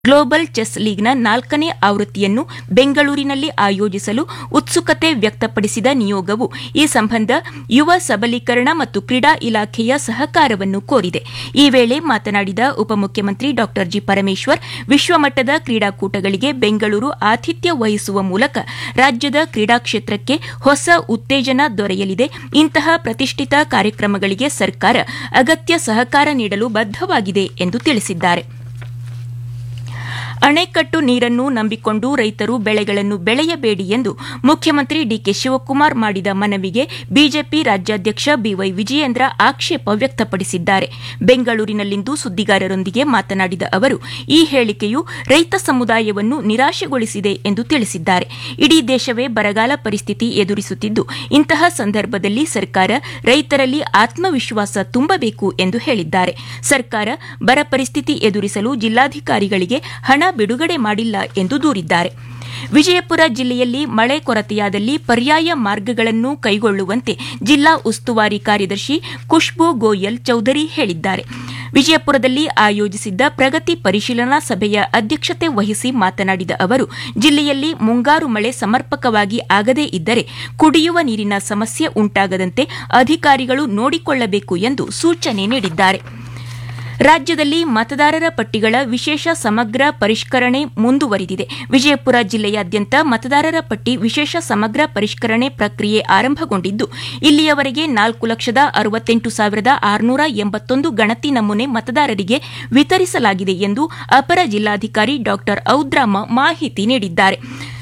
global chess ಲೀಗ್ನ ನಾಲ್ಕನೇ ಆವೃತ್ತಿಯನ್ನು ಬೆಂಗಳೂರಿನಲ್ಲಿ ಆಯೋಜಿಸಲು ಉತ್ಸುಕತೆ ವ್ಯಕ್ತಪಡಿಸಿದ ನಿಯೋಗವು ಈ ಸಂಬಂಧ ಯುವ ಸಬಲೀಕರಣ ಮತ್ತು ಕ್ರೀಡಾ ಇಲಾಖೆಯ ಸಹಕಾರವನ್ನು ಕೋರಿದೆ ಈ ವೇಳೆ ಮಾತನಾಡಿದ ಉಪಮುಖ್ಯಮಂತ್ರಿ ಡಾ ಜಿ ಪರಮೇಶ್ವರ್ ವಿಶ್ವಮಟ್ಟದ ಕ್ರೀಡಾಕೂಟಗಳಿಗೆ ಬೆಂಗಳೂರು ಆತಿಥ್ಯ ವಹಿಸುವ ಮೂಲಕ ರಾಜ್ಯದ ಕ್ರೀಡಾ ಕ್ಷೇತ್ರಕ್ಕೆ ಹೊಸ ಉತ್ತೇಜನ ದೊರೆಯಲಿದೆ ಇಂತಹ ಪ್ರತಿಷ್ಠಿತ ಕಾರ್ಯಕ್ರಮಗಳಿಗೆ ಸರ್ಕಾರ ಅಗತ್ಯ ಸಹಕಾರ ನೀಡಲು ಬದ್ದವಾಗಿದೆ ಎಂದು ತಿಳಿಸಿದ್ದಾರೆ ಅಣೆಕಟ್ಟು ನೀರನ್ನು ನಂಬಿಕೊಂಡು ರೈತರು ಬೆಳೆಗಳನ್ನು ಬೆಳೆಯಬೇಡಿ ಎಂದು ಮುಖ್ಯಮಂತ್ರಿ ಡಿಕೆ ಶಿವಕುಮಾರ್ ಮಾಡಿದ ಮನವಿಗೆ ಬಿಜೆಪಿ ರಾಜ್ಯಾಧ್ಯಕ್ಷ ಬಿವೈ ವಿಜಯೇಂದ್ರ ಆಕ್ಷೇಪ ವ್ಯಕ್ತಪಡಿಸಿದ್ದಾರೆ ಬೆಂಗಳೂರಿನಲ್ಲಿಂದು ಸುದ್ದಿಗಾರರೊಂದಿಗೆ ಮಾತನಾಡಿದ ಅವರು ಈ ಹೇಳಿಕೆಯು ರೈತ ಸಮುದಾಯವನ್ನು ನಿರಾಶೆಗೊಳಿಸಿದೆ ಎಂದು ತಿಳಿಸಿದ್ದಾರೆ ಇಡೀ ದೇಶವೇ ಬರಗಾಲ ಪರಿಸ್ಥಿತಿ ಎದುರಿಸುತ್ತಿದ್ದು ಇಂತಹ ಸಂದರ್ಭದಲ್ಲಿ ಸರ್ಕಾರ ರೈತರಲ್ಲಿ ಆತ್ಮವಿಶ್ವಾಸ ತುಂಬಬೇಕು ಎಂದು ಹೇಳಿದ್ದಾರೆ ಸರ್ಕಾರ ಬರ ಪರಿಸ್ಥಿತಿ ಎದುರಿಸಲು ಜಿಲ್ಲಾಧಿಕಾರಿಗಳಿಗೆ ಹಣ ಬಿಡುಗಡೆ ಮಾಡಿಲ್ಲ ಎಂದು ದೂರಿದ್ದಾರೆ ವಿಜಯಪುರ ಜಿಲ್ಲೆಯಲ್ಲಿ ಮಳೆ ಕೊರತೆಯಾದಲ್ಲಿ ಪರ್ಯಾಯ ಮಾರ್ಗಗಳನ್ನು ಕೈಗೊಳ್ಳುವಂತೆ ಜಿಲ್ಲಾ ಉಸ್ತುವಾರಿ ಕಾರ್ಯದರ್ಶಿ ಖುಷ್ಬೂ ಗೋಯಲ್ ಚೌಧರಿ ಹೇಳಿದ್ದಾರೆ ವಿಜಯಪುರದಲ್ಲಿ ಆಯೋಜಿಸಿದ್ದ ಪ್ರಗತಿ ಪರಿಶೀಲನಾ ಸಭೆಯ ಅಧ್ಯಕ್ಷತೆ ವಹಿಸಿ ಮಾತನಾಡಿದ ಅವರು ಜಿಲ್ಲೆಯಲ್ಲಿ ಮುಂಗಾರು ಮಳೆ ಸಮರ್ಪಕವಾಗಿ ಆಗದೇ ಇದ್ದರೆ ಕುಡಿಯುವ ನೀರಿನ ಸಮಸ್ಯೆ ಉಂಟಾಗದಂತೆ ಅಧಿಕಾರಿಗಳು ನೋಡಿಕೊಳ್ಳಬೇಕು ಎಂದು ಸೂಚನೆ ನೀಡಿದ್ದಾರೆ ರಾಜ್ಯದಲ್ಲಿ ಮತದಾರರ ಪಟ್ಟಿಗಳ ವಿಶೇಷ ಸಮಗ್ರ ಪರಿಷ್ಕರಣೆ ಮುಂದುವರಿದಿದೆ ವಿಜಯಪುರ ಜಿಲ್ಲೆಯಾದ್ಯಂತ ಮತದಾರರ ಪಟ್ಟಿ ವಿಶೇಷ ಸಮಗ್ರ ಪರಿಷ್ಕರಣೆ ಪ್ರಕ್ರಿಯೆ ಆರಂಭಗೊಂಡಿದ್ದು ಇಲ್ಲಿಯವರೆಗೆ ನಾಲ್ಕು ಲಕ್ಷದ ಅರವತ್ತೆಂಟು ಸಾವಿರದ ಆರುನೂರ ಎಂಬತ್ತೊಂದು ಗಣತಿ ನಮೂನೆ ಮತದಾರರಿಗೆ ವಿತರಿಸಲಾಗಿದೆ ಎಂದು ಅಪರ ಜಿಲ್ಲಾಧಿಕಾರಿ ಡಾ ಔದ್ರಾಮ ಮಾಹಿತಿ ನೀಡಿದ್ದಾರೆ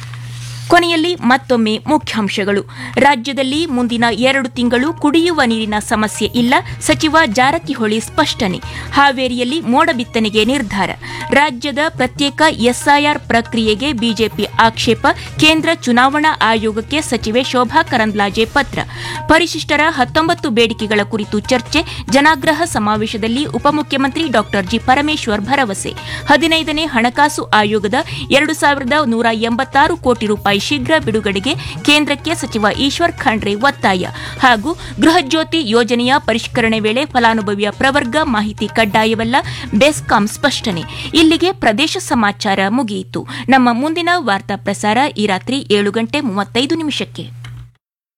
ಕೊನೆಯಲ್ಲಿ ಮತ್ತೊಮ್ಮೆ ಮುಖ್ಯಾಂಶಗಳು ರಾಜ್ಯದಲ್ಲಿ ಮುಂದಿನ ಎರಡು ತಿಂಗಳು ಕುಡಿಯುವ ನೀರಿನ ಸಮಸ್ಯೆ ಇಲ್ಲ ಸಚಿವ ಜಾರಕಿಹೊಳಿ ಸ್ಪಷ್ಟನೆ ಹಾವೇರಿಯಲ್ಲಿ ಮೋಡ ಬಿತ್ತನೆಗೆ ನಿರ್ಧಾರ ರಾಜ್ಯದ ಪ್ರತ್ಯೇಕ ಎಸ್ಐಆರ್ ಪ್ರಕ್ರಿಯೆಗೆ ಬಿಜೆಪಿ ಆಕ್ಷೇಪ ಕೇಂದ್ರ ಚುನಾವಣಾ ಆಯೋಗಕ್ಕೆ ಸಚಿವೆ ಶೋಭಾ ಕರಂದ್ಲಾಜೆ ಪತ್ರ ಪರಿಶಿಷ್ಟರ ಹತ್ತೊಂಬತ್ತು ಬೇಡಿಕೆಗಳ ಕುರಿತು ಚರ್ಚೆ ಜನಾಗ್ರಹ ಸಮಾವೇಶದಲ್ಲಿ ಉಪಮುಖ್ಯಮಂತ್ರಿ ಡಾ ಜಿ ಪರಮೇಶ್ವರ್ ಭರವಸೆ ಹದಿನೈದನೇ ಹಣಕಾಸು ಆಯೋಗದ ಎರಡು ಸಾವಿರದ ನೂರ ಎಂಬತ್ತಾರು ಕೋಟಿ ರೂಪಾಯಿ ಶೀಘ್ರ ಬಿಡುಗಡೆಗೆ ಕೇಂದ್ರಕ್ಕೆ ಸಚಿವ ಈಶ್ವರ್ ಖಂಡ್ರೆ ಒತ್ತಾಯ ಹಾಗೂ ಗೃಹಜ್ಯೋತಿ ಯೋಜನೆಯ ಪರಿಷ್ಕರಣೆ ವೇಳೆ ಫಲಾನುಭವಿಯ ಪ್ರವರ್ಗ ಮಾಹಿತಿ ಕಡ್ಡಾಯವಲ್ಲ ಬೆಸ್ಕಾಂ ಸ್ಪಷ್ಟನೆ ಇಲ್ಲಿಗೆ ಪ್ರದೇಶ ಸಮಾಚಾರ ಮುಗಿಯಿತು ನಮ್ಮ ಮುಂದಿನ ವಾರ್ತಾ ಪ್ರಸಾರ ಈ ರಾತ್ರಿ ಏಳು ಗಂಟೆ ಮೂವತ್ತೈದು ನಿಮಿಷಕ್ಕೆ